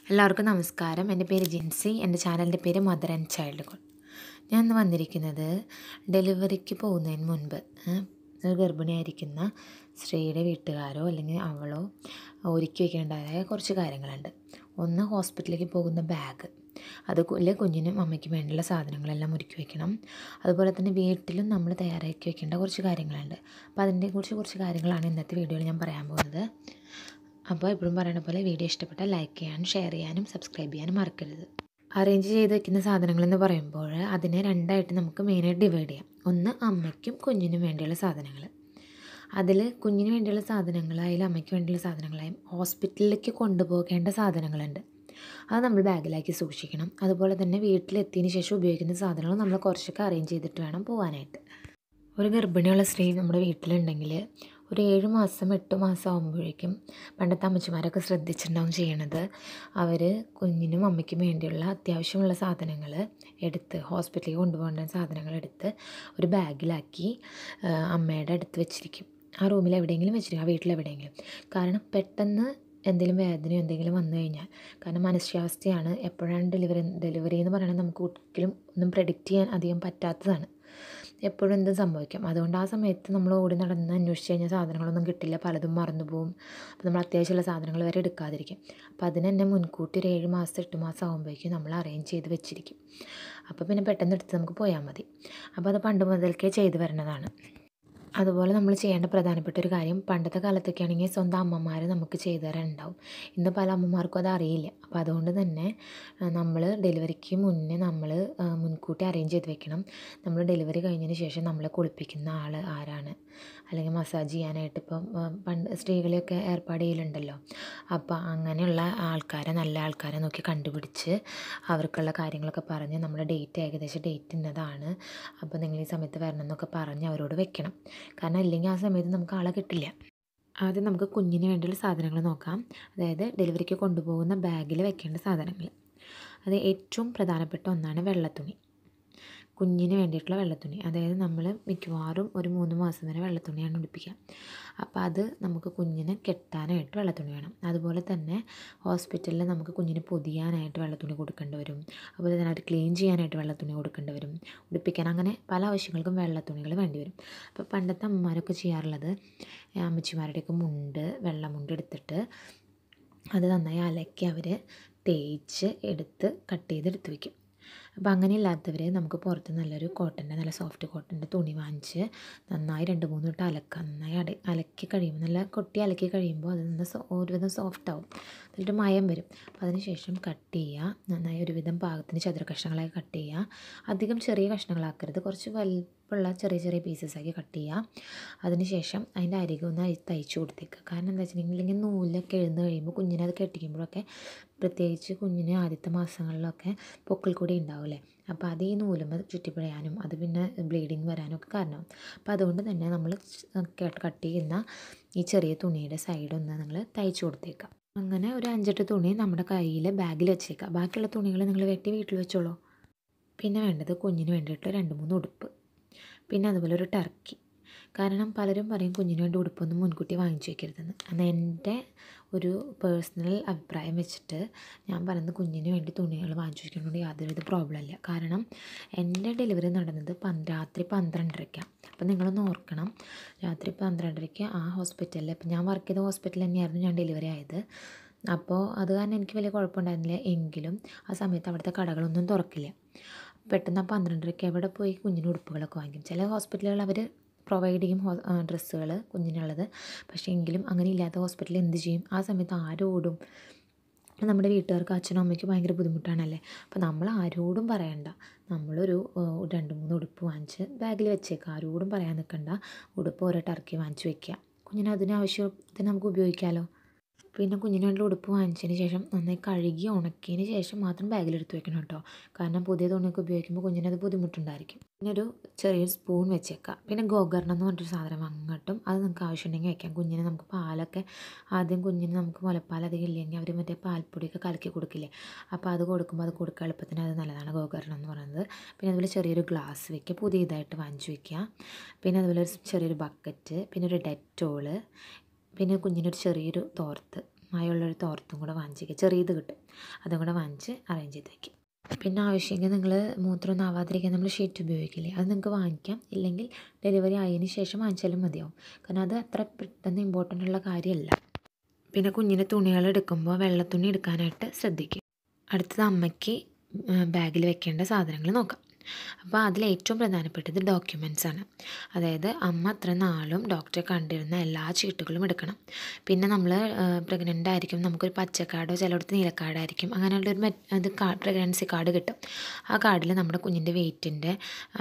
എല്ലാവർക്കും നമസ്കാരം എൻ്റെ പേര് ജിൻസി എൻ്റെ ചാനലിൻ്റെ പേര് മദർ ആൻഡ് ചൈൽഡ് കോൾ ഞാൻ ഇന്ന് വന്നിരിക്കുന്നത് ഡെലിവറിക്ക് പോകുന്നതിന് മുൻപ് ഏ, ഒരു ഗർഭിണിയായിരിക്കുന്ന സ്ത്രീയുടെ വീട്ടുകാരോ അല്ലെങ്കിൽ അവളോ ഒരുക്കി വെക്കേണ്ടതായ കുറച്ച് കാര്യങ്ങളുണ്ട് ഒന്ന് ഹോസ്പിറ്റലിലേക്ക് പോകുന്ന ബാഗ് അത് കുല്ലെ കുഞ്ഞിനും അമ്മയ്ക്കും വേണ്ടിയുള്ള സാധനങ്ങളെല്ലാം ഒരുക്കി വെക്കണം അതുപോലെ തന്നെ വീട്ടിലും നമ്മൾ തയ്യാറാക്കി വെക്കേണ്ട കുറച്ച് കാര്യങ്ങളുണ്ട് അപ്പോൾ അതിൻ്റെ കുറിച്ച് കുറച്ച് കാര്യങ്ങളാണ് ഇന്നത്തെ വീഡിയോയിൽ ഞാൻ പറയാൻ പോകുന്നത് അപ്പോൾ എപ്പോഴും പറയുന്ന പോലെ വീഡിയോ ഇഷ്ടപ്പെട്ടാൽ ലൈക്ക് ചെയ്യാനും ഷെയർ ചെയ്യാനും സബ്സ്ക്രൈബ് ചെയ്യാനും മറക്കരുത് അറേഞ്ച് ചെയ്ത് വെക്കുന്ന സാധനങ്ങൾ എന്ന് പറയുമ്പോൾ അതിനെ രണ്ടായിട്ട് നമുക്ക് മെയിനായിട്ട് ഡിവൈഡ് ചെയ്യാം ഒന്ന് അമ്മയ്ക്കും കുഞ്ഞിനും വേണ്ടിയുള്ള സാധനങ്ങൾ അതിൽ കുഞ്ഞിന് വേണ്ടിയുള്ള സാധനങ്ങളായാലും അമ്മയ്ക്ക് വേണ്ടിയുള്ള സാധനങ്ങളായും ഹോസ്പിറ്റലിലേക്ക് കൊണ്ടുപോകേണ്ട സാധനങ്ങളുണ്ട് അത് നമ്മൾ ബാഗിലാക്കി സൂക്ഷിക്കണം അതുപോലെ തന്നെ വീട്ടിലെത്തിയതിന് ശേഷം ഉപയോഗിക്കുന്ന സാധനങ്ങൾ നമ്മൾ കുറച്ചൊക്കെ അറേഞ്ച് ചെയ്തിട്ട് വേണം പോകാനായിട്ട് ഒരു ഗർഭിണിയുള്ള സ്ത്രീ നമ്മുടെ വീട്ടിലുണ്ടെങ്കിൽ ഒരു ഏഴ് മാസം എട്ട് മാസം ആകുമ്പോഴേക്കും പണ്ടത്തെ അമ്മച്ചിമാരൊക്കെ ശ്രദ്ധിച്ചിട്ടുണ്ടാവും ചെയ്യണത് അവർ കുഞ്ഞിനും അമ്മയ്ക്കും വേണ്ടിയുള്ള അത്യാവശ്യമുള്ള സാധനങ്ങൾ എടുത്ത് ഹോസ്പിറ്റലിൽ കൊണ്ടുപോകേണ്ട സാധനങ്ങൾ എടുത്ത് ഒരു ബാഗിലാക്കി ആ, അമ്മയുടെ അടുത്ത് വെച്ചിരിക്കും ആ റൂമിൽ എവിടെയെങ്കിലും വെച്ചിരിക്കും ആ വീട്ടിൽ എവിടെയെങ്കിലും കാരണം പെട്ടെന്ന് എന്തെങ്കിലും വേദനയോ എന്തെങ്കിലും വന്നു കഴിഞ്ഞാൽ കാരണം മനുഷ്യാവസ്ഥയാണ് എപ്പോഴാണ് ഡെലിവറി ഡെലിവറി എന്ന് പറയുന്നത് നമുക്ക് ഒരിക്കലും ഒന്നും പ്രെഡിക്റ്റ് ചെയ്യാൻ അധികം പറ്റാത്തതാണ് എപ്പോഴും എന്തും സംഭവിക്കാം അതുകൊണ്ട് ആ സമയത്ത് നമ്മൾ ഓടി നടന്ന് അന്വേഷിച്ച് കഴിഞ്ഞാൽ സാധനങ്ങളൊന്നും കിട്ടില്ല പലതും മറന്നു പോകും അപ്പോൾ നമ്മൾ അത്യാവശ്യമുള്ള സാധനങ്ങൾ വരെ എടുക്കാതിരിക്കും അപ്പോൾ അതിന് തന്നെ മുൻകൂട്ടി ഒരു ഏഴ് മാസം എട്ട് മാസം ആകുമ്പോഴേക്കും നമ്മൾ അറേഞ്ച് ചെയ്ത് വെച്ചിരിക്കും അപ്പോൾ പിന്നെ പെട്ടെന്ന് എടുത്ത് നമുക്ക് പോയാൽ മതി അപ്പോൾ അത് പണ്ട് മുതൽക്കേ ചെയ്തു വരുന്നതാണ് അതുപോലെ നമ്മൾ ചെയ്യേണ്ട പ്രധാനപ്പെട്ട ഒരു കാര്യം പണ്ടത്തെ കാലത്തൊക്കെ ആണെങ്കിൽ സ്വന്തം അമ്മമാർ നമുക്ക് ചെയ്തു തരാനുണ്ടാവും ഇന്ന് പല അമ്മമാർക്കും അത് അറിയില്ല അപ്പോൾ അതുകൊണ്ട് തന്നെ നമ്മൾ ഡെലിവറിക്ക് മുന്നേ നമ്മൾ മുൻകൂട്ടി അറേഞ്ച് ചെയ്ത് വെക്കണം നമ്മൾ ഡെലിവറി കഴിഞ്ഞതിന് ശേഷം നമ്മളെ കുളിപ്പിക്കുന്ന ആൾ ആരാണ് അല്ലെങ്കിൽ മസാജ് ചെയ്യാനായിട്ട് ഇപ്പം ആ, പണ്ട് സ്ത്രീകളെയൊക്കെ ഏർപ്പാട് ചെയ്യലുണ്ടല്ലോ അപ്പോൾ അങ്ങനെയുള്ള ആൾക്കാരെ നല്ല ആൾക്കാരെ നോക്കി കണ്ടുപിടിച്ച് അവർക്കുള്ള കാര്യങ്ങളൊക്കെ പറഞ്ഞ് നമ്മുടെ ഡേറ്റ് ഏകദേശം ഡേറ്റ് ഇന്നതാണ് അപ്പോൾ നിങ്ങൾ ഈ സമയത്ത് വരണം എന്നൊക്കെ പറഞ്ഞ് അവരോട് വെക്കണം കാരണം ഇല്ലെങ്കിൽ ആ സമയത്ത് നമുക്ക് ആളെ കിട്ടില്ല ആദ്യം നമുക്ക് കുഞ്ഞിന് വേണ്ടിയുള്ള സാധനങ്ങൾ നോക്കാം അതായത് ഡെലിവറിക്ക് കൊണ്ടുപോകുന്ന ബാഗിൽ വെക്കേണ്ട സാധനങ്ങൾ അത് ഏറ്റവും പ്രധാനപ്പെട്ട ഒന്നാണ് വെള്ളത്തുണി കുഞ്ഞിന് വേണ്ടിയിട്ടുള്ള വെള്ളത്തുണി അതായത് നമ്മൾ മിക്കവാറും ഒരു മൂന്ന് മാസം വരെ വെള്ളത്തുണിയാണ് ഉടുപ്പിക്കുക അപ്പോൾ അത് നമുക്ക് കുഞ്ഞിന് കെട്ടാനായിട്ട് വെള്ളത്തുണി വേണം അതുപോലെ തന്നെ ഹോസ്പിറ്റലിൽ നമുക്ക് കുഞ്ഞിന് പൊതിയാനായിട്ട് വെള്ളത്തുണി കൊടുക്കേണ്ടി വരും അതുപോലെ തന്നെ അത് ക്ലീൻ ചെയ്യാനായിട്ട് വെള്ളത്തുണി കൊടുക്കേണ്ടി വരും ഉടുപ്പിക്കാൻ അങ്ങനെ പല ആവശ്യങ്ങൾക്കും വെള്ളത്തുണികൾ വേണ്ടി വരും അപ്പോൾ പണ്ടത്തെ അമ്മമാരൊക്കെ ചെയ്യാറുള്ളത് ഏ, അമ്മച്ചിമാരുടെയൊക്കെ മുണ്ട് വെള്ളമുണ്ട് എടുത്തിട്ട് അത് നന്നായി അലക്കി അവർ തേച്ച് എടുത്ത് കട്ട് ചെയ്ത് എടുത്ത് വയ്ക്കും അപ്പോൾ അങ്ങനെ ഇല്ലാത്തവർ നമുക്ക് പുറത്ത് നല്ലൊരു കോട്ടൻ്റെ നല്ല സോഫ്റ്റ് കോട്ടൻ്റെ തുണി വാങ്ങിച്ച് നന്നായി രണ്ട് മൂന്ന് തൊട്ട് അലക്കുക നന്നായി അട അലക്കി കഴിയുമ്പോൾ നല്ല കൊട്ടി അലക്കി കഴിയുമ്പോൾ അത് നന്ന സോ ഒരുവിധം സോഫ്റ്റ് ആവും എന്നിട്ട് മയം വരും അപ്പോൾ അതിന് ശേഷം കട്ട് ചെയ്യുക നന്നായി ഒരുവിധം പാകത്തിന് ചതുര കഷ്ണങ്ങളായി കട്ട് ചെയ്യുക അധികം ചെറിയ കഷ്ണങ്ങളാക്കരുത് കുറച്ച് വലിപ്പമുള്ള ചെറിയ ചെറിയ പീസസ് ആക്കി കട്ട് ചെയ്യുക അതിനുശേഷം അതിൻ്റെ അരികെ ഒന്ന് അരി തയ്ച്ച് കൊടുത്തേക്കുക കാരണം എന്താ വെച്ചിട്ടുണ്ടെങ്കിൽ ഇല്ലെങ്കിൽ നൂലൊക്കെ എഴുന്ന് കഴിയുമ്പോൾ കുഞ്ഞിനെ അത് കെട്ടിക്കുമ്പോഴൊക്കെ പ്രത്യേകിച്ച് കുഞ്ഞിന് ആദ്യത്തെ മാസങ്ങളിലൊക്കെ പൊക്കിൾ കൂടി ഉണ്ടാവില്ലേ അപ്പോൾ അത് ഈ നൂലുമ്പോൾ ചുറ്റിപ്പിഴയാനും അത് പിന്നെ ബ്ലീഡിങ് വരാനും ഒക്കെ കാരണമാവും അപ്പോൾ അതുകൊണ്ട് തന്നെ നമ്മൾ കട്ട് ചെയ്യുന്ന ഈ ചെറിയ തുണിയുടെ സൈഡ് ഒന്ന് നിങ്ങൾ തയ്ച്ചു കൊടുത്തേക്കാം അങ്ങനെ ഒരു അഞ്ചെട്ട് തുണി നമ്മുടെ കയ്യിൽ ബാഗിൽ വെച്ചേക്കാം ബാക്കിയുള്ള തുണികൾ നിങ്ങൾ വെട്ടി വീട്ടിൽ വെച്ചോളൂ പിന്നെ വേണ്ടത് കുഞ്ഞിന് വേണ്ടിയിട്ട് രണ്ട് മൂന്ന് ഉടുപ്പ് പിന്നെ അതുപോലെ ഒരു ടർക്കി കാരണം പലരും പറയും കുഞ്ഞിന് വേണ്ടി ഉടുപ്പൊന്നും മുൻകൂട്ടി വാങ്ങിച്ചു വെക്കരുതെന്ന് എന്നാൽ എൻ്റെ ഒരു പേഴ്സണൽ അഭിപ്രായം വെച്ചിട്ട് ഞാൻ പറയുന്നത് കുഞ്ഞിന് വേണ്ടി തുണികൾ വാങ്ങിച്ചു വെക്കുന്നതുകൊണ്ട് യാതൊരുവിധ പ്രോബ്ലം ഇല്ല കാരണം എൻ്റെ ഡെലിവറി നടന്നത് പന്ത് രാത്രി പന്ത്രണ്ടരയ്ക്കാണ് അപ്പോൾ നിങ്ങളൊന്ന് ഓർക്കണം രാത്രി പന്ത്രണ്ടരയ്ക്ക് ആ ഹോസ്പിറ്റലിൽ ഇപ്പം ഞാൻ വർക്ക് ചെയ്ത ഹോസ്പിറ്റലിൽ തന്നെയായിരുന്നു ഞാൻ ഡെലിവറി ആയത് അപ്പോൾ അത് കാരണം എനിക്ക് വലിയ കുഴപ്പമുണ്ടായിരുന്നില്ല എങ്കിലും ആ സമയത്ത് അവിടുത്തെ കടകളൊന്നും തുറക്കില്ല പെട്ടെന്ന് ആ പന്ത്രണ്ടരയ്ക്ക് എവിടെ പോയി കുഞ്ഞിന് ഉടുപ്പുകളൊക്കെ വാങ്ങിക്കും ചില ഹോസ്പിറ്റലുകൾ അവർ പ്രൊവൈഡ് ചെയ്യും ഡ്രസ്സുകൾ കുഞ്ഞിനുള്ളത് പക്ഷേ എങ്കിലും അങ്ങനെ ഇല്ലാത്ത ഹോസ്പിറ്റലിൽ എന്ത് ചെയ്യും ആ സമയത്ത് ആരോടും നമ്മുടെ വീട്ടുകാർക്ക് അച്ഛനും അമ്മയ്ക്കും ഭയങ്കര ബുദ്ധിമുട്ടാണല്ലേ അപ്പോൾ നമ്മൾ ആരോടും പറയണ്ട നമ്മളൊരു ഏഹ്, രണ്ട് മൂന്ന് ഉടുപ്പ് വാങ്ങിച്ച് ബാഗിൽ വെച്ചേക്കാം ആരോടും പറയാൻ നിൽക്കണ്ട ഉടുപ്പ് ഓരോ ടർക്കി വാങ്ങിച്ച് വെക്കുക കുഞ്ഞിന് അതിന് ആവശ്യത്തിന് നമുക്ക് ഉപയോഗിക്കാമല്ലോ പിന്നെ കുഞ്ഞിന് വേണ്ടി ഉടുപ്പ് വാങ്ങിച്ചതിന് ശേഷം നന്നായി കഴുകി ഉണക്കിയതിന് ശേഷം മാത്രം ബാഗിലെടുത്ത് വെക്കണം കേട്ടോ കാരണം പുതിയ തുണിയൊക്കെ ഉപയോഗിക്കുമ്പോൾ കുഞ്ഞിനത് ബുദ്ധിമുട്ടുണ്ടായിരിക്കും പിന്നെ ഒരു ചെറിയൊരു സ്പൂൺ വെച്ചേക്കാം പിന്നെ ഗോകർണം എന്ന് പറഞ്ഞൊരു സാധനം അങ്ങോട്ടും അത് നമുക്ക് ആവശ്യമുണ്ടെങ്കിൽ വെക്കാം കുഞ്ഞിന് നമുക്ക് പാലൊക്കെ ആദ്യം കുഞ്ഞിന് നമുക്ക് മുലപ്പാൽ അധികം ഇല്ലെങ്കിൽ അവർ മറ്റേ പാൽപ്പൊടിയൊക്കെ കലക്കി കൊടുക്കില്ലേ അപ്പോൾ അത് കൊടുക്കുമ്പോൾ അത് കൊടുക്കുക എളുപ്പത്തിന് അത് നല്ലതാണ് ഗോകർണം എന്ന് പറയുന്നത് പിന്നെ അതുപോലെ ചെറിയൊരു ഗ്ലാസ് വെക്കുക പുതിയതായിട്ട് വാങ്ങിച്ച് വെക്കുക പിന്നെ അതുപോലെ ഒരു ചെറിയൊരു ബക്കറ്റ് പിന്നെ ഒരു ഡെറ്റോള് പിന്നെ കുഞ്ഞിനൊരു ചെറിയൊരു തോർത്ത് മയമുള്ളൊരു തോർത്തും കൂടെ വാങ്ങിച്ചിരിക്കുക ചെറിയത് കിട്ടും അതും കൂടെ വാങ്ങിച്ച് അറേഞ്ച് ചെയ്ത് വയ്ക്കും പിന്നെ ആവശ്യമെങ്കിൽ നിങ്ങൾ മൂത്രമൊന്നും ആവാതിരിക്കാൻ നമ്മൾ ഷീറ്റ് ഉപയോഗിക്കില്ലേ അത് നിങ്ങൾക്ക് വാങ്ങിക്കാം ഇല്ലെങ്കിൽ ഡെലിവറി ആയതിന് ശേഷം വാങ്ങിച്ചാലും മതിയാവും കാരണം അത് അത്ര പെട്ടെന്ന് ഇമ്പോർട്ടൻ്റ് ഉള്ള കാര്യമല്ല പിന്നെ കുഞ്ഞിന് തുണികൾ എടുക്കുമ്പോൾ വെള്ളത്തുണി എടുക്കാനായിട്ട് ശ്രദ്ധിക്കുക അടുത്തത് അമ്മയ്ക്ക് ബാഗിൽ വെക്കേണ്ട സാധനങ്ങൾ നോക്കാം അപ്പോൾ അതിൽ ഏറ്റവും പ്രധാനപ്പെട്ടത് ഡോക്യുമെൻറ്റ്സ് ആണ് അതായത് അമ്മ അത്ര നാളും ഡോക്ടറെ കണ്ടിരുന്ന എല്ലാ ചീട്ടുകളും എടുക്കണം പിന്നെ നമ്മൾ പ്രഗ്നൻ്റ് ആയിരിക്കും നമുക്കൊരു പച്ചക്കാർഡോ ചിലയിടത്ത് നീലക്കാർഡായിരിക്കും അങ്ങനെയുള്ളൊരു മെ ഇത് കാ പ്രഗ്നൻസി കാർഡ് കിട്ടും ആ കാർഡിൽ നമ്മുടെ കുഞ്ഞിൻ്റെ വെയിറ്റിൻ്റെ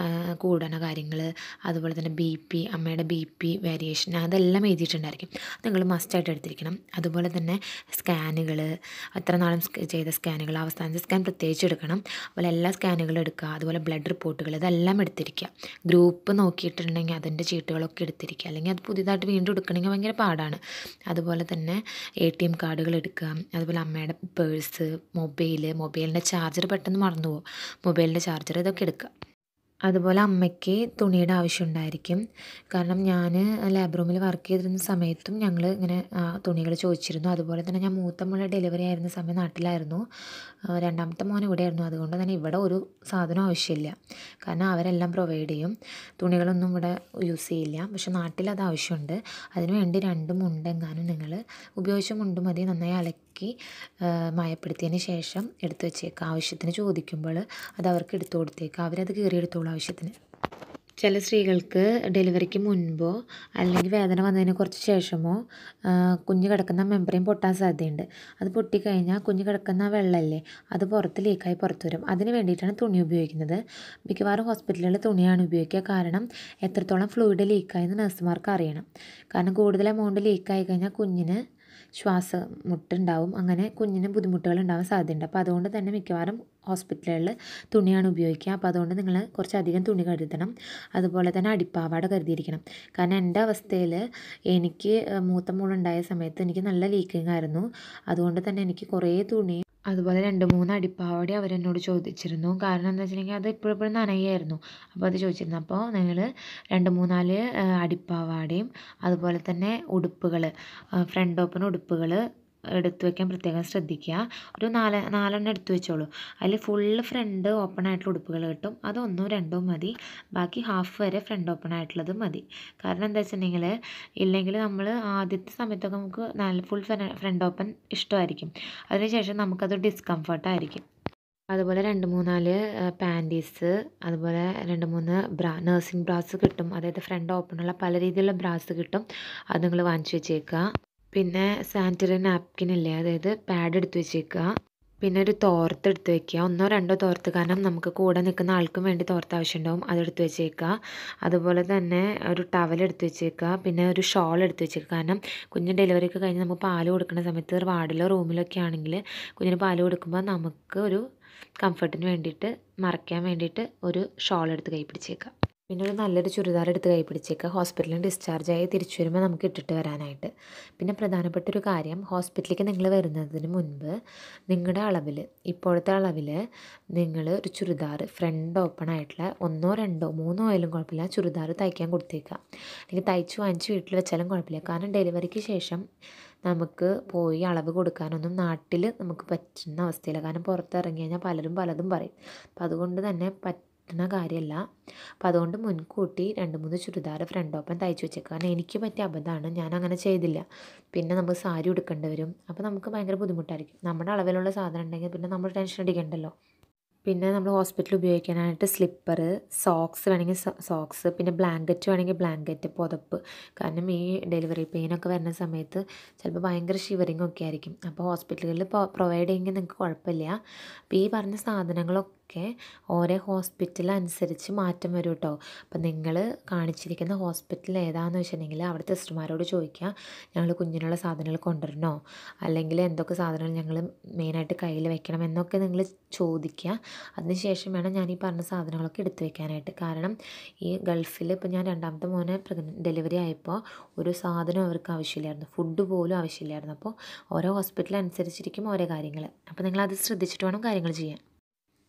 കൂടണ കാര്യങ്ങൾ അതുപോലെ തന്നെ ബി പി അമ്മയുടെ ബി പി വേരിയേഷൻ അതെല്ലാം എഴുതിയിട്ടുണ്ടായിരിക്കും നിങ്ങൾ മസ്റ്റായിട്ട് എടുത്തിരിക്കണം അതുപോലെ തന്നെ സ്കാനുകൾ എത്ര നാളും ചെയ്ത സ്കാനുകൾ അവസാനത്തെ സ്കാൻ പ്രത്യേകിച്ച് എടുക്കണം അതുപോലെ എല്ലാ സ്കാനുകളും എടുക്കുക അതുപോലെ ബ്ലഡ് റിപ്പോർട്ടുകൾ ഇതെല്ലാം എടുത്തിരിക്കുക ഗ്രൂപ്പ് നോക്കിയിട്ടുണ്ടെങ്കിൽ അതിൻ്റെ ചീട്ടുകളൊക്കെ എടുത്തിരിക്കുക അല്ലെങ്കിൽ അത് പുതിയതായിട്ട് വീണ്ടും എടുക്കണമെങ്കിൽ ഭയങ്കര പാടാണ് അതുപോലെ തന്നെ എ ടി എം കാർഡുകൾ എടുക്കുക അതുപോലെ അമ്മയുടെ പേഴ്സ് മൊബൈൽ മൊബൈലിൻ്റെ ചാർജർ പെട്ടെന്ന് മറന്നു പോകും മൊബൈലിൻ്റെ ചാർജർ ഇതൊക്കെ എടുക്കുക അതുപോലെ അമ്മയ്ക്ക് തുണിയുടെ ആവശ്യം ഉണ്ടായിരിക്കും കാരണം ഞാൻ ലാബ് റൂമിൽ വർക്ക് ചെയ്തിരുന്ന സമയത്തും ഞങ്ങൾ ഇങ്ങനെ തുണികൾ ചോദിച്ചിരുന്നു അതുപോലെ തന്നെ ഞാൻ മൂത്ത മോളെ ഡെലിവറി ആയിരുന്ന സമയം നാട്ടിലായിരുന്നു രണ്ടാമത്തെ മോൻ ഇവിടെയായിരുന്നു അതുകൊണ്ട് തന്നെ ഇവിടെ ഒരു സാധനം ആവശ്യമില്ല കാരണം അവരെല്ലാം പ്രൊവൈഡ് ചെയ്യും തുണികളൊന്നും ഇവിടെ യൂസ് ചെയ്യില്ല പക്ഷെ നാട്ടിൽ അത് ആവശ്യമുണ്ട് അതിന് വേണ്ടി രണ്ട് മുണ്ടെങ്ങാനും നിങ്ങൾ ഉപയോഗിച്ച മുണ്ട് മതി നന്നായി അലക്കി മയപ്പെടുത്തിയതിന് ശേഷം എടുത്തു വെച്ചേക്കുക ആവശ്യത്തിന് ചോദിക്കുമ്പോൾ അത് അവർക്ക് എടുത്തു കൊടുത്തേക്കുക അവരത് കീറിയെടുത്തോളൂ ആവശ്യത്തിന് ചില സ്ത്രീകൾക്ക് ഡെലിവറിക്ക് മുൻപോ അല്ലെങ്കിൽ വേദന വന്നതിന് കുറച്ച് ശേഷമോ കുഞ്ഞ് കിടക്കുന്ന മെമ്പറേൻ പൊട്ടാൻ സാധ്യതയുണ്ട് അത് പൊട്ടിക്കഴിഞ്ഞാൽ കുഞ്ഞ് കിടക്കുന്ന വെള്ളമല്ലേ അത് പുറത്ത് ലീക്കായി പുറത്ത് വരും അതിന് വേണ്ടിയിട്ടാണ് തുണി ഉപയോഗിക്കുന്നത് മിക്കവാറും ഹോസ്പിറ്റലുകളിൽ തുണിയാണ് ഉപയോഗിക്കുക കാരണം എത്രത്തോളം ഫ്ലൂയിഡ് ലീക്കായെന്ന് നഴ്സുമാർക്ക് അറിയണം കാരണം കൂടുതൽ എമൗണ്ട് ലീക്കായി കഴിഞ്ഞാൽ കുഞ്ഞിന് ശ്വാസമുട്ടുണ്ടാവും അങ്ങനെ കുഞ്ഞിന് ബുദ്ധിമുട്ടുകൾ ഉണ്ടാവാൻ സാധ്യതയുണ്ട് അപ്പോൾ അതുകൊണ്ട് തന്നെ മിക്കവാറും ഹോസ്പിറ്റലുകളിൽ തുണിയാണ് ഉപയോഗിക്കുക അപ്പോൾ അതുകൊണ്ട് നിങ്ങൾ കുറച്ചധികം തുണി കരുതണം അതുപോലെ തന്നെ അടിപ്പാവാട കരുതിയിരിക്കണം കാരണം എൻ്റെ അവസ്ഥയിൽ എനിക്ക് മൂത്ത മോളുണ്ടായ സമയത്ത് എനിക്ക് നല്ല ലീക്കിംഗ് ആയിരുന്നു അതുകൊണ്ട് തന്നെ എനിക്ക് കുറേ തുണി അതുപോലെ രണ്ട് മൂന്ന് അടിപ്പാവടി അവരെന്നോട് ചോദിച്ചിരുന്നു കാരണം എന്താ വെച്ചിട്ടുണ്ടെങ്കിൽ അത് ഇപ്പോഴെപ്പോഴും നനയായിരുന്നു അപ്പോൾ അത് ചോദിച്ചിരുന്നു അപ്പോൾ നിങ്ങൾ രണ്ട് മൂന്നാല് അടിപ്പാവാടയും അതുപോലെ തന്നെ ഉടുപ്പുകൾ ഫ്രണ്ട് ഓപ്പൺ ഉടുപ്പുകൾ എടുത്തു വെക്കാൻ പ്രത്യേകം ശ്രദ്ധിക്കുക ഒരു നാല് നാലെണ്ണം എടുത്തു വെച്ചോളൂ അതിൽ ഫുള്ള് ഫ്രണ്ട് ഓപ്പൺ ആയിട്ടുള്ള ഉടുപ്പുകൾ കിട്ടും അത് ഒന്നോ രണ്ടോ മതി ബാക്കി ഹാഫ് വരെ ഫ്രണ്ട് ഓപ്പൺ ആയിട്ടുള്ളത് മതി കാരണം എന്താ വെച്ചിട്ടുണ്ടെങ്കിൽ ഇല്ലെങ്കിൽ നമ്മൾ ആദ്യത്തെ സമയത്തൊക്കെ നമുക്ക് നല്ല ഫുൾ ഫ്രണ്ട് ഓപ്പൺ ഇഷ്ടമായിരിക്കും അതിനുശേഷം നമുക്കത് ഡിസ്കംഫർട്ടായിരിക്കും അതുപോലെ രണ്ട് മൂന്നാല് പാൻറ്റീസ് അതുപോലെ രണ്ട് മൂന്ന് ബ്രാ നഴ്സിംഗ് ബ്രാസ് കിട്ടും അതായത് ഫ്രണ്ട് ഓപ്പണുള്ള പല രീതിയിലുള്ള ബ്രാസ് കിട്ടും അത് നിങ്ങൾ വാങ്ങിച്ചു വെച്ചേക്കുക പിന്നെ സാനിറ്ററി നാപ്കിൻ ഇല്ലേ അതായത് പാഡ് എടുത്ത് വെച്ചേക്കുക പിന്നെ ഒരു തോർത്ത് എടുത്ത് വെക്കുക ഒന്നോ രണ്ടോ തോർത്ത് കാരണം നമുക്ക് കൂടെ നിൽക്കുന്ന ആൾക്കും വേണ്ടി തോർത്ത് ആവശ്യമുണ്ടാവും അതെടുത്ത് വെച്ചേക്കുക അതുപോലെ തന്നെ ഒരു ടവൽ എടുത്ത് വെച്ചേക്കുക പിന്നെ ഒരു ഷോൾ എടുത്ത് വെച്ചേക്കുക കാരണം കുഞ്ഞ് ഡെലിവറി ഒക്കെ കഴിഞ്ഞ് നമുക്ക് പാല് കൊടുക്കുന്ന സമയത്ത് വാർഡിലോ റൂമിലൊക്കെ ആണെങ്കിൽ കുഞ്ഞിന് പാല് കൊടുക്കുമ്പോൾ നമുക്ക് ഒരു കംഫർട്ടിന് വേണ്ടിയിട്ട് മറയ്ക്കാൻ വേണ്ടിയിട്ട് ഒരു ഷോൾ എടുത്ത് കൈ പിടിച്ചേക്കുക പിന്നെ ഒരു നല്ലൊരു ചുരിദാർ എടുത്ത് കൈ പിടിച്ചേക്കുക ഹോസ്പിറ്റലിൽ ഡിസ്ചാർജ് ആയി തിരിച്ചു വരുമ്പോൾ നമുക്ക് ഇട്ടിട്ട് വരാനായിട്ട് പിന്നെ പ്രധാനപ്പെട്ട ഒരു കാര്യം ഹോസ്പിറ്റലിലേക്ക് നിങ്ങൾ വരുന്നതിന് മുൻപ് നിങ്ങളുടെ അളവിൽ ഇപ്പോഴത്തെ അളവിൽ നിങ്ങൾ ഒരു ചുരിദാർ ഫ്രണ്ട് ഓപ്പൺ ആയിട്ടുള്ള ഒന്നോ രണ്ടോ മൂന്നോ ആയാലും കുഴപ്പമില്ല ചുരിദാർ തയ്ക്കാൻ കൊടുത്തേക്കുക അല്ലെങ്കിൽ തയ്ച്ച് വാങ്ങിച്ച് വീട്ടിൽ വെച്ചാലും കുഴപ്പമില്ല കാരണം ഡെലിവറിക്ക് ശേഷം നമുക്ക് പോയി അളവ് കൊടുക്കാനൊന്നും നാട്ടിൽ നമുക്ക് പറ്റുന്ന അവസ്ഥയില്ല കാരണം പുറത്തിറങ്ങി കഴിഞ്ഞാൽ പലരും പലതും പറയും അപ്പം അതുകൊണ്ട് തന്നെ പറ്റുന്ന കാര്യമല്ല അപ്പം അതുകൊണ്ട് മുൻകൂട്ടി രണ്ട് മൂന്ന് ചുരിദാർ ഫ്രണ്ട് ഓപ്പൺ തയ്ച്ച് വെച്ചേക്കുക കാരണം എനിക്ക് പറ്റിയ അബദ്ധമാണ് ഞാൻ അങ്ങനെ ചെയ്തില്ല പിന്നെ നമുക്ക് സാരി ഉടുക്കേണ്ടി വരും അപ്പോൾ നമുക്ക് ഭയങ്കര ബുദ്ധിമുട്ടായിരിക്കും നമ്മുടെ അളവിലുള്ള സാധനം ഉണ്ടെങ്കിൽ പിന്നെ നമ്മൾ ടെൻഷൻ അടിക്കണ്ടല്ലോ പിന്നെ നമ്മൾ ഹോസ്പിറ്റലിൽ ഉപയോഗിക്കാനായിട്ട് സ്ലിപ്പർ സോക്സ് വേണമെങ്കിൽ സോക്സ് പിന്നെ ബ്ലാങ്കറ്റ് വേണമെങ്കിൽ ബ്ലാങ്കറ്റ് പുതപ്പ് കാരണം ഈ ഡെലിവറി പെയിനൊക്കെ വരുന്ന സമയത്ത് ചിലപ്പോൾ ഭയങ്കര ഷിവറിങ് ഒക്കെ ആയിരിക്കും അപ്പോൾ ഹോസ്പിറ്റലുകളിൽ പ്രൊവൈഡ് ചെയ്യുമെങ്കിൽ നിങ്ങൾക്ക് കുഴപ്പമില്ല അപ്പോൾ ഈ പറഞ്ഞ സാധനങ്ങളൊക്കെ ഓരോ ഹോസ്പിറ്റൽ അനുസരിച്ച് മാറ്റം വരും കേട്ടോ അപ്പോൾ നിങ്ങൾ കാണിച്ചിരിക്കുന്ന ഹോസ്പിറ്റൽ ഏതാണെന്ന് വെച്ചിട്ടുണ്ടെങ്കിൽ അവിടുത്തെ സിസ്റ്റർമാരോട് ചോദിക്കുക ഞങ്ങൾ കുഞ്ഞിനുള്ള സാധനങ്ങൾ കൊണ്ടുവരണോ അല്ലെങ്കിൽ എന്തൊക്കെ സാധനങ്ങൾ ഞങ്ങൾ മെയിനായിട്ട് കയ്യിൽ വെക്കണം എന്നൊക്കെ നിങ്ങൾ ചോദിക്കുക അതിനുശേഷം വേണം ഞാൻ ഈ പറഞ്ഞ സാധനങ്ങളൊക്കെ എടുത്തു വെക്കാനായിട്ട് കാരണം ഈ ഗൾഫിൽ ഇപ്പോൾ ഞാൻ രണ്ടാമത്തെ മോനെ പ്രഗ്ന ഡെലിവറി ആയപ്പോൾ ഒരു സാധനം അവർക്ക് ആവശ്യമില്ലായിരുന്നു ഫുഡ് പോലും ആവശ്യമില്ലായിരുന്നു അപ്പോൾ ഓരോ ഹോസ്പിറ്റൽ അനുസരിച്ചിരിക്കും ഓരോ കാര്യങ്ങൾ അപ്പോൾ നിങ്ങളത് ശ്രദ്ധിച്ചിട്ട് വേണം കാര്യങ്ങൾ ചെയ്യാൻ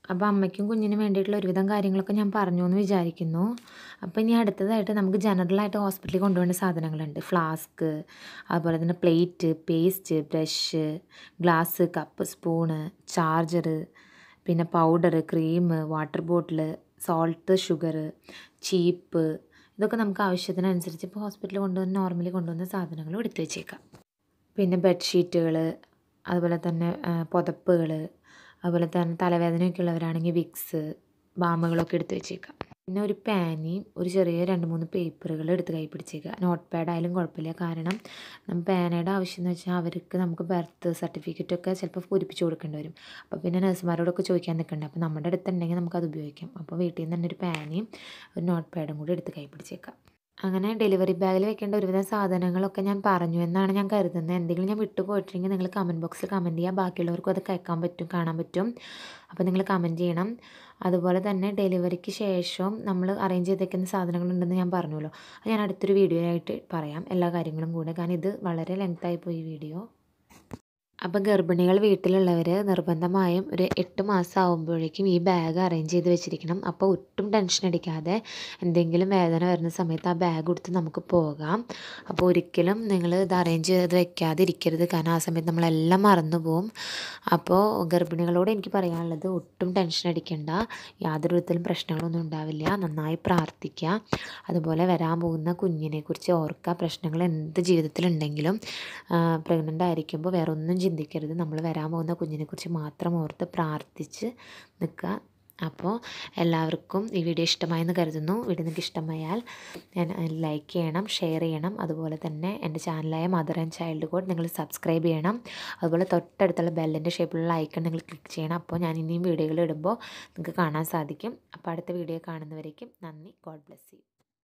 അപ്പോൾ അമ്മയ്ക്കും കുഞ്ഞിനും വേണ്ടിയിട്ടുള്ള ഒരുവിധം കാര്യങ്ങളൊക്കെ ഞാൻ പറഞ്ഞു എന്ന് വിചാരിക്കുന്നു അപ്പോൾ ഇനി അടുത്തതായിട്ട് നമുക്ക് ജനറലായിട്ട് ഹോസ്പിറ്റലിൽ കൊണ്ടുപോകേണ്ട സാധനങ്ങളുണ്ട് ഫ്ലാസ്ക് അതുപോലെ തന്നെ plate paste brush glass cup spoon charger പിന്നെ powder cream water bottle salt sugar ചീപ്പ് ഇതൊക്കെ നമുക്ക് ആവശ്യത്തിനനുസരിച്ച് ഇപ്പോൾ ഹോസ്പിറ്റലിൽ കൊണ്ടുവന്ന് നോർമലി കൊണ്ടുവന്ന സാധനങ്ങൾ എടുത്തു വെച്ചേക്കാം പിന്നെ ബെഡ്ഷീറ്റുകൾ അതുപോലെ തന്നെ പുതപ്പുകൾ അതുപോലെ തന്നെ തലവേദനയൊക്കെ ഉള്ളവരാണെങ്കിൽ വിക്സ് ബാമുകളൊക്കെ എടുത്ത് വെച്ചേക്കാം പിന്നെ ഒരു പാനിയും ഒരു ചെറിയ രണ്ട് മൂന്ന് പേപ്പറുകൾ എടുത്ത് കൈ പിടിച്ചേക്കുക നോട്ട് പാഡ് ആയാലും കുഴപ്പമില്ല കാരണം നമ്മൾ പേനയുടെ ആവശ്യം എന്ന് വെച്ചാൽ അവർക്ക് നമുക്ക് ബർത്ത് സർട്ടിഫിക്കറ്റ് ഒക്കെ ചിലപ്പോൾ പൂരിപ്പിച്ച് കൊടുക്കേണ്ടി വരും അപ്പോൾ പിന്നെ നഴ്സുമാരോടൊക്കെ ചോദിക്കാൻ നിൽക്കണ്ട അപ്പോൾ നമ്മുടെ അടുത്തുണ്ടെങ്കിൽ നമുക്കത് ഉപയോഗിക്കാം അപ്പോൾ വീട്ടിൽ നിന്ന് തന്നെ ഒരു പാനയും ഒരു നോട്ട് പാഡും കൂടി എടുത്ത് കൈ പിടിച്ചേക്കാം അങ്ങനെ ഡെലിവറി ബാഗിൽ വെക്കേണ്ട ഒരുവിധം സാധനങ്ങളൊക്കെ ഞാൻ പറഞ്ഞു എന്നാണ് ഞാൻ കരുതുന്നത് എന്തെങ്കിലും ഞാൻ വിട്ടു പോയിട്ടുണ്ടെങ്കിൽ നിങ്ങൾ കമൻറ്റ് ബോക്സിൽ കമൻറ്റ് ചെയ്യുക ബാക്കിയുള്ളവർക്കും അത് കേൾക്കാൻ പറ്റും കാണാൻ പറ്റും അപ്പോൾ നിങ്ങൾ കമൻറ്റ് ചെയ്യണം അതുപോലെ തന്നെ ഡെലിവറിക്ക് ശേഷം നമ്മൾ അറേഞ്ച് ചെയ്തേക്കുന്ന സാധനങ്ങളുണ്ടെന്ന് ഞാൻ പറഞ്ഞല്ലോ അത് ഞാൻ അടുത്തൊരു വീഡിയോ ആയിട്ട് പറയാം എല്ലാ കാര്യങ്ങളും കൂടെ കാരണം ഇത് വളരെ ലെങ്തായി പോയി വീഡിയോ അപ്പോൾ ഗർഭിണികൾ വീട്ടിലുള്ളവർ നിർബന്ധമായും ഒരു എട്ട് മാസം ആകുമ്പോഴേക്കും ഈ ബാഗ് അറേഞ്ച് ചെയ്ത് വെച്ചിരിക്കണം അപ്പോൾ ഒട്ടും ടെൻഷൻ അടിക്കാതെ എന്തെങ്കിലും വേദന വരുന്ന സമയത്ത് ആ ബാഗ് കൊടുത്ത് നമുക്ക് പോകാം അപ്പോൾ ഒരിക്കലും നിങ്ങൾ ഇത് അറേഞ്ച് ചെയ്ത് വെക്കാതെ ഇരിക്കരുത് കാരണം ആ സമയത്ത് നമ്മളെല്ലാം മറന്നു പോകും അപ്പോൾ ഗർഭിണികളോട് എനിക്ക് പറയാനുള്ളത് ഒട്ടും ടെൻഷൻ അടിക്കേണ്ട യാതൊരു വിധത്തിലും പ്രശ്നങ്ങളൊന്നും ഉണ്ടാവില്ല നന്നായി പ്രാർത്ഥിക്കുക അതുപോലെ വരാൻ പോകുന്ന കുഞ്ഞിനെ കുറിച്ച് ഓർക്കുക പ്രശ്നങ്ങൾ എന്ത് ജീവിതത്തിലുണ്ടെങ്കിലും പ്രഗ്നൻ്റ് ആയിരിക്കുമ്പോൾ വേറെ ഒന്നും ചിന്തിക്കരുത് നമ്മൾ വരാൻ പോകുന്ന കുഞ്ഞിനെക്കുറിച്ച് മാത്രം ഓർത്ത് പ്രാർത്ഥിച്ച് നിൽക്കുക അപ്പോൾ എല്ലാവർക്കും ഈ വീഡിയോ ഇഷ്ടമായെന്ന് കരുതുന്നു വീഡിയോ നിങ്ങൾക്ക് ഇഷ്ടമായാൽ ഞാൻ ലൈക്ക് ചെയ്യണം ഷെയർ ചെയ്യണം അതുപോലെ തന്നെ എൻ്റെ ചാനലായ മദർ ആൻഡ് ചൈൽഡ് കോഡ് നിങ്ങൾ സബ്സ്ക്രൈബ് ചെയ്യണം അതുപോലെ തൊട്ടടുത്തുള്ള ബെല്ലിൻ്റെ ഷേപ്പിലുള്ള ഐക്കൺ നിങ്ങൾ ക്ലിക്ക് ചെയ്യണം അപ്പോൾ ഞാൻ ഇനിയും വീഡിയോകൾ ഇടുമ്പോൾ നിങ്ങൾക്ക് കാണാൻ സാധിക്കും അപ്പോൾ അടുത്ത വീഡിയോ കാണുന്നവരേക്കും നന്ദി ഗോഡ് ബ്ലെസ് യു